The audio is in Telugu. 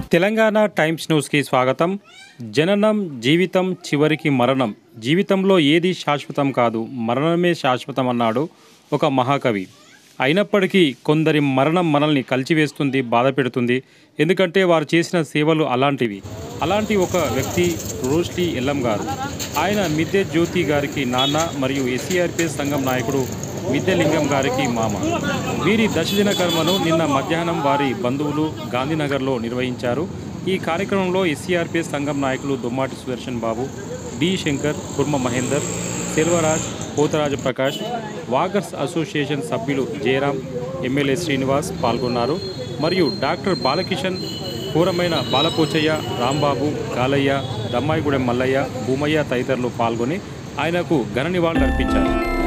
తెలంగాణ టైమ్స్ న్యూస్కి స్వాగతం జననం జీవితం చివరికి మరణం జీవితంలో ఏది శాశ్వతం కాదు మరణమే శాశ్వతం అన్నాడు ఒక మహాకవి అయినప్పటికీ కొందరి మరణం మనల్ని కలిచివేస్తుంది బాధ పెడుతుంది ఎందుకంటే వారు చేసిన సేవలు అలాంటివి అలాంటి ఒక వ్యక్తి రోష్లీ ఎల్లం గారు ఆయన మిద్దె జ్యోతి గారికి నాన్న మరియు ఎస్సీఆర్పిఎస్ సంఘం నాయకుడు మిద్దెలింగం గారికి మామ వీరి దశదిన కర్మను నిన్న మధ్యాహ్నం వారి బంధువులు గాంధీనగర్లో నిర్వహించారు ఈ కార్యక్రమంలో ఎస్సీఆర్పిఎస్ సంఘం నాయకులు దుమ్మాటి సుదర్శన్ బాబు డి శంకర్ కుర్మ మహేందర్ సెల్వరాజ్ పోతరాజు ప్రకాష్ వాగర్స్ అసోసియేషన్ సభ్యులు జయరాం ఎమ్మెల్యే శ్రీనివాస్ పాల్గొన్నారు మరియు డాక్టర్ బాలకిషన్ కూరమైన బాలపోచయ్య రాంబాబు గాలయ్య దమ్మాయిగూడెం మల్లయ్య భూమయ్య తదితరులు పాల్గొని ఆయనకు ఘన నివాళులు అర్పించారు